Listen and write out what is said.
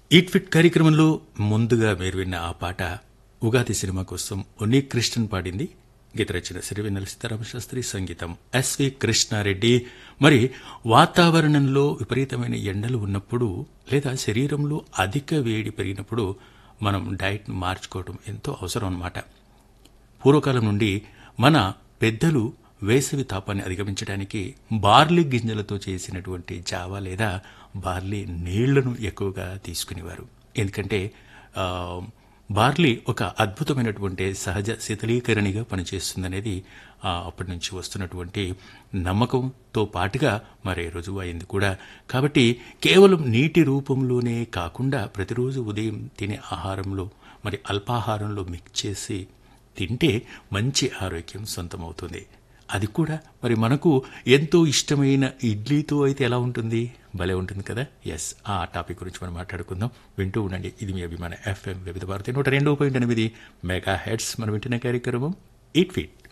eat fit కార్యక్రమంలో ముందుగా మీరు విన్న ఆ పాట ఉగాది సినిమా కోసం ఉన్ని కృష్ణన్ పాడింది గీత రచన సిరివెన్నెల సీతారామశాస్త్రి సంగీతం ఎస్వి కృష్ణారెడ్డి మరి వాతావరణంలో విపరీతమైన ఎండలు ఉన్నప్పుడు లేదా శరీరంలో అధిక వేడి పెరిగినప్పుడు మనం డైట్ మార్చుకోవడం ఎంతో అవసరం అన్నమాట పూర్వకాలం నుండి మన పెద్దలు వేసవి తాపాన్ని అధిగమించడానికి బార్లీ గింజలతో చేసినటువంటి జావా లేదా బార్లీ నీళ్లను ఎక్కువగా తీసుకునేవారు ఎందుకంటే ఆ, బార్లీ ఒక అద్భుతమైనటువంటి సహజ శీతలీకరణిగా పనిచేస్తుందనేది ఆ, అప్పటి నుంచి వస్తున్నటువంటి నమ్మకంతో పాటుగా మరి రుజువు అయింది కూడా కాబట్టి కేవలం నీటి రూపంలోనే కాకుండా ప్రతిరోజు ఉదయం తినే ఆహారంలో మరి అల్పాహారంలో మిక్స్ చేసి తింటే మంచి ఆరోగ్యం సొంతమవుతుంది అది కూడా మరి మనకు ఎంతో ఇష్టమైన ఇడ్లీతో అయితే ఎలా ఉంటుంది భలే ఉంటుంది కదా ఎస్ ఆ టాపిక్ గురించి మనం మాట్లాడుకుందాం వింటూ ఉండండి ఇది మీ అభిమాన ఎఫ్ఎం వివిధ భారతి నూట రెండు పాయింట్ ఎనిమిది మెగా హెడ్స్ మనం వింటున్న కార్యక్రమం ఈట్ ఫిట్